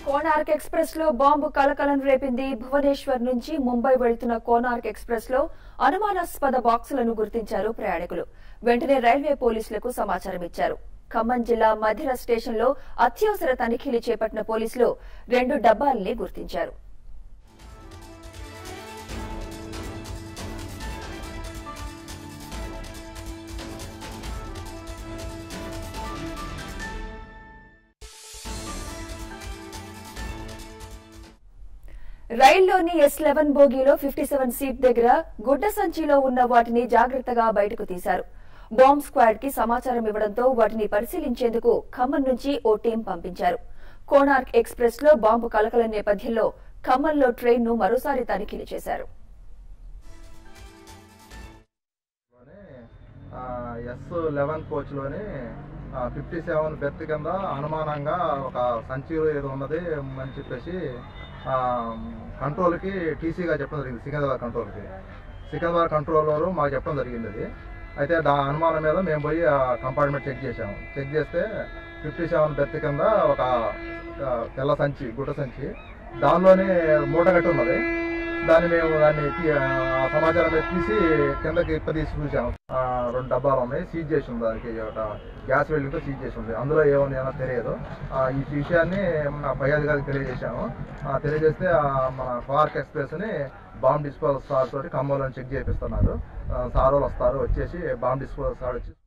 Konark express లో bomb కలకలం రేపింది భువనేశ్వర్ నుంచి ముంబై వెళ్తున్న కోనార్క్ ఎక్స్ప్రెస్ లో అనుమానాస్పద బాక్సులను గుర్తించారు ప్రయాణికులు వెంటనే రైల్వే పోలీసులకు సమాచారం ఇచ్చారు ఖమ్మం జిల్లా మధిర స్టేషన్ లో అత్యవసర తనిఖీలు చేపట్టిన పోలీసులు రెండు డబ్బాల్ని గుర్తించారు రైల్లోని ఎస్ లెవెన్ బోగీలో ఫిఫ్టీ సెవెన్ సీట్ దగ్గర గుడ్డ సంచిలో ఉన్న వాటిని జాగ్రత్తగా బయటకు తీశారు బాంబ్ స్క్వాడ్ కి సమాచారం ఇవ్వడంతో వాటిని పరిశీలించేందుకు ఖమ్మం నుంచి ఓ టీం పంపించారు కోనార్క్ ఎక్స్ప్రెస్ లో బాంబు కలకల నేపథ్యంలో ఖమ్మంలో ట్రైన్ ను మరోసారి తనిఖీలు చేశారు ఎస్ లెవెన్ కోచ్లోని ఫిఫ్టీ సెవెన్ బెర్త్ కింద అనుమానంగా ఒక సంచి ఏదో ఉన్నది అని చెప్పేసి ఆ, కంట్రోల్కి టీసీగా చెప్పడం జరిగింది సికింద్రాబాద్ కంట్రోల్కి సికింద్రాబాద్ కంట్రోలర్ మాకు చెప్పడం జరిగింది అది అయితే దా అనుమానం మీద మేము పోయి ఆ కంపార్ట్మెంట్ చెక్ చేసాము చెక్ చేస్తే ఫిఫ్టీ సెవెన్ బెర్త్ కింద ఒక ఆ, తెల్ల సంచి గుడ్డ సంచి దానిలోనే మూట కట్టి ఉన్నది దాన్ని మేము దాన్ని తీ- ఆ సమాచారం మీద తీసి కిందకి ఇప్ప తీసి చూసాం ఆ, రెండు డబ్బాలు ఉన్నాయి సీజ్ చేసి ఉంది దానికి ఒక గ్యాస్ వెల్డింగ్తో సీజ్ చేసి ఉంది అందులో ఏమన్నా తెలియదు ఆ, ఈ విషయాన్ని మన పై అధికారికి తెలియజేశాము ఆ, తెలియజేస్తే ఆ, మన పార్క్ ఎక్స్ప్రెస్ని బాంబ్ డిస్పోజల్ సార్ తోటి ఖమ్మంలో చెక్ చేపిస్తున్నారు ఆ, సార్ వాళ్ళు వస్తారు వచ్చేసి బాంబ్ డిస్పోజల్ సార్ వచ్చి